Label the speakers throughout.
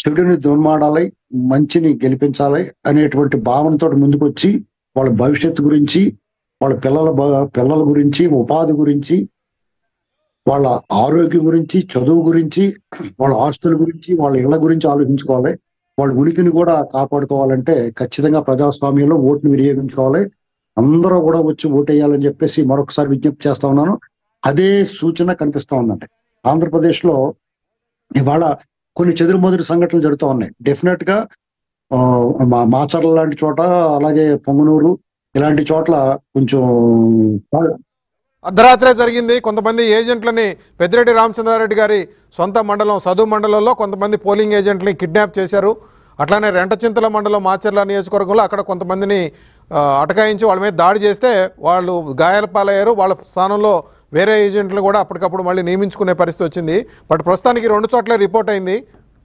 Speaker 1: చెడుని దుర్మాడాలి మంచిని గెలిపించాలి అనేటువంటి భావనతో ముందుకొచ్చి వాళ్ళ భవిష్యత్తు గురించి వాళ్ళ పిల్లల భ- పిల్లల గురించి ఉపాధి గురించి వాళ్ళ ఆరోగ్యం గురించి చదువు గురించి వాళ్ళ ఆస్తుల గురించి వాళ్ళ ఇళ్ల గురించి ఆలోచించుకోవాలి వాళ్ళ ఉనికిని కూడా కాపాడుకోవాలంటే ఖచ్చితంగా ప్రజాస్వామ్యంలో ఓటుని వినియోగించుకోవాలి అందరూ కూడా వచ్చి ఓటేయాలని చెప్పేసి మరొకసారి విజ్ఞప్తి చేస్తా ఉన్నాను అదే సూచన కనిపిస్తా ఉందంటే ఆంధ్రప్రదేశ్ లో ఇవాళ కొన్ని చెదురు మొదటి సంఘటనలు జరుగుతూ ఉన్నాయి డెఫినెట్ గా ఆ, మా మాచర్ల లాంటి చోట అలాగే పొంగనూరు ఇలాంటి చోట్ల కొంచెం
Speaker 2: అర్ధరాత్రే జరిగింది కొంతమంది ఏజెంట్లని పెద్దిరెడ్డి రామచంద్రారెడ్డి గారి సొంత మండలం సదు మండలంలో కొంతమంది పోలింగ్ ఏజెంట్ని కిడ్నాప్ చేశారు అట్లానే రెంటచింతల మండలం మాచర్ల నియోజకవర్గంలో అక్కడ కొంతమందిని ఆ, అటకాయించి వాళ్ళ మీద దాడి చేస్తే వాళ్ళు గాయాల పాలయ్యారు వాళ్ళ స్థానంలో వేరే ఏజెంట్లు కూడా అప్పటికప్పుడు మళ్ళీ నియమించుకునే పరిస్థితి వచ్చింది బట్ ప్రస్తుతానికి రెండు చోట్ల రిపోర్ట్ అయింది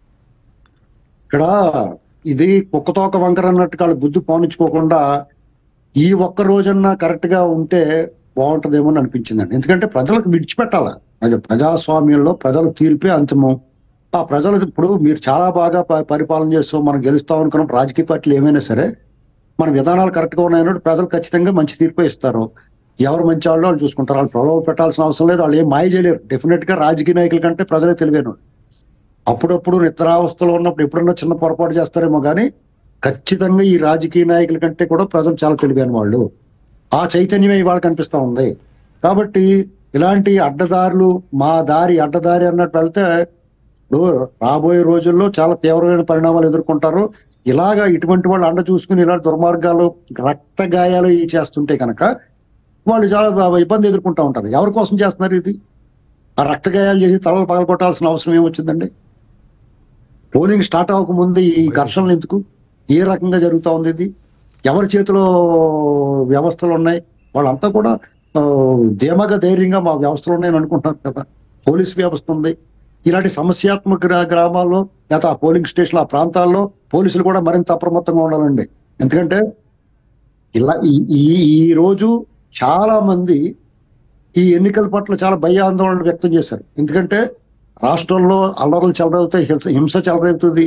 Speaker 1: ఇక్కడ ఇది కుక్కతోక వంకర అన్నట్టు వాళ్ళు బుద్ధి పోనించుకోకుండా ఈ ఒక్క రోజన్నా కరెక్ట్ గా ఉంటే బాగుంటదేమో అని అనిపించిందండి ఎందుకంటే ప్రజలకు విడిచిపెట్టాలి అది ప్రజాస్వామ్యంలో ప్రజల తీర్పే అంతిమం ఆ ప్రజలు ఇప్పుడు మీరు చాలా బాగా ప- పరిపాలన చేస్తాం మనం గెలుస్తాం అనుకున్న రాజకీయ పార్టీలు ఏమైనా సరే మన విధానాలు కరెక్ట్ గా ఉన్నాయన్నట్టు ప్రజలు ఖచ్చితంగా మంచి తీర్పు ఇస్తారు ఎవరు మంచి వాళ్ళు వాళ్ళు చూసుకుంటారు వాళ్ళు ప్రలోభ పెట్టాల్సిన అవసరం లేదు వాళ్ళు ఏం మాయ చేయలేరు డెఫినెట్ గా రాజకీయ నాయకుల కంటే ప్రజలే తెలివేను అప్పుడప్పుడు నిద్రావస్థలో ఉన్నప్పుడు ఎప్పుడన్నా చిన్న పొరపాటు చేస్తారేమో కానీ ఖచ్చితంగా ఈ రాజకీయ నాయకుల కంటే కూడా ప్రజలు చాలా తెలివైన వాళ్ళు ఆ చైతన్యమే ఇవాళ కనిపిస్తా ఉంది కాబట్టి ఇలాంటి అడ్డదారులు మా దారి అడ్డదారి అన్నట్టు వెళ్తే ఇప్పుడు రాబోయే రోజుల్లో చాలా తీవ్రమైన పరిణామాలు ఎదుర్కొంటారు ఇలాగా ఇటువంటి వాళ్ళు అండ చూసుకుని ఇలాంటి దుర్మార్గాలు రక్త గాయాలు ఇవి చేస్తుంటే కనుక వాళ్ళు చాలా ఇబ్బంది ఎదుర్కొంటా ఉంటారు ఎవరి కోసం చేస్తున్నారు ఇది ఆ రక్త గాయాలు చేసి తలలు పగలగొట్టాల్సిన అవసరం ఏమొచ్చిందండి పోలింగ్ స్టార్ట్ అవ్వకముందు ఈ ఘర్షణలు ఎందుకు ఏ రకంగా జరుగుతా ఉంది ఇది ఎవరి చేతిలో వ్యవస్థలు ఉన్నాయి వాళ్ళంతా కూడా ఆ, ధీమాగా ధైర్యంగా మా వ్యవస్థలు ఉన్నాయని అనుకుంటున్నారు కదా పోలీస్ వ్యవస్థ ఉంది ఇలాంటి సమస్యాత్మక గ్రా- గ్రామాల్లో లేదా ఆ పోలింగ్ స్టేషన్ ఆ ప్రాంతాల్లో పోలీసులు కూడా మరింత అప్రమత్తంగా ఉండాలండి ఎందుకంటే ఇలా ఈ ఈ- ఈ రోజు చాలా మంది ఈ ఎన్నికల పట్ల చాలా భయాందోళన వ్యక్తం చేశారు ఎందుకంటే రాష్ట్రంలో అల్లర్లు చెలరేగుతాయి హింస హింస చెలరేగుతుంది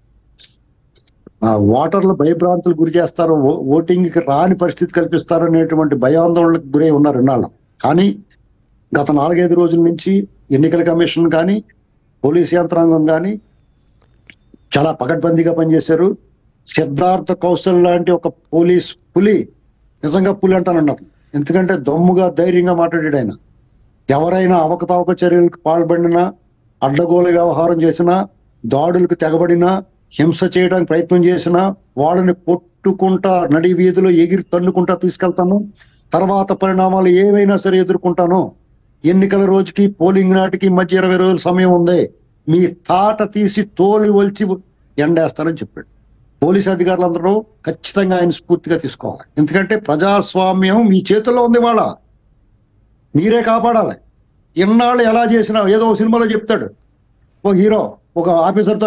Speaker 1: ఆ ఓటర్లు భయభ్రాంతులు గురి చేస్తారు ఓ- ఓటింగ్ కి రాని పరిస్థితి కల్పిస్తారు అనేటువంటి భయాందోళనకు గురై ఉన్నారు ఇన్నాళ్ళు కానీ గత నాలుగైదు రోజుల నుంచి ఎన్నికల కమిషన్ కానీ పోలీస్ యంత్రాంగం కానీ చాలా పకడ్బందీగా పనిచేశారు సిద్ధార్థ కౌశల్ లాంటి ఒక పోలీస్ పులి నిజంగా పులి అంటానన్నారు ఎందుకంటే దమ్ముగా ధైర్యంగా మాట్లాడాడు ఆయన ఎవరైనా అవకతవక చర్యలకు పాల్పడినా అడ్డగోలు వ్యవహారం చేసినా దాడులకు తెగబడినా హింస చేయడానికి ప్రయత్నం చేసినా వాళ్ళని కొట్టుకుంటా నడి వీధిలో ఎగిరి తన్నుకుంటా తీసుకెళ్తాను తర్వాత పరిణామాలు ఏవైనా సరే ఎదుర్కొంటాను ఎన్నికల రోజుకి పోలింగ్ నాటికి మధ్య ఇరవై రోజుల సమయం ఉంది మీ తాట తీసి తోలి ఒలిచి ఎండేస్తానని చెప్పాడు పోలీస్ అధికారులందరూ ఖచ్చితంగా ఆయన స్ఫూర్తిగా తీసుకోవాలి ఎందుకంటే ప్రజాస్వామ్యం మీ చేతుల్లో ఉంది వాళ్ళ మీరే కాపాడాలి ఇన్నాళ్ళు ఎలా చేసినా ఏదో ఒక సినిమాలో చెప్తాడు ఒక హీరో ఒక ఆఫీసర్తో